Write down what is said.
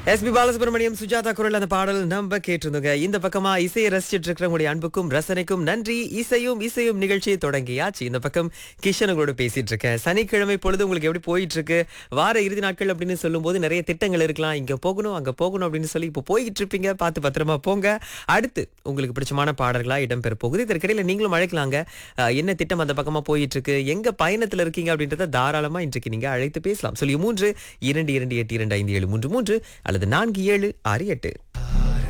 SP Balasubramaniam Sujatha குரல் அந்த பாடல் நம்ம கேட்டிருந்தோங்க இந்த பக்கமா இசையை ரசிச்சிட்டு இருக்கிறவங்களுடைய அன்புக்கும் ரசனைக்கும் நன்றி இசையும் இசையும் நிகழ்ச்சியை தொடங்கியாச்சு இந்த பக்கம் கிஷன் உங்களோட பேசிட்டு இருக்கேன் சனிக்கிழமை பொழுது உங்களுக்கு எப்படி போயிட்டு இருக்கு வார இறுதி நாட்கள் அப்படின்னு சொல்லும்போது நிறைய திட்டங்கள் இருக்கலாம் இங்க போகணும் அங்க போகணும் அப்படின்னு சொல்லி இப்போ போய்கிட்டு இருப்பீங்க பார்த்து பத்திரமா போங்க அடுத்து உங்களுக்கு பிடிச்சமான பாடல்களா இடம்பெற போகுது இதற்கிடையில நீங்களும் அழைக்கலாங்க அஹ், என்ன திட்டம் அந்த பக்கமா போயிட்டு இருக்கு எங்க பயணத்துல இருக்கீங்க அப்படின்றத தாராளமா இன்றைக்கு நீங்க அழைத்து பேசலாம் சொல்லி மூன்று இரண்டு இரண்டு எட்டு இரண்டு ஐந்து ஏழு மூன்று மூன்று அல்லது நான்கு ஏழு ஆறு எட்டு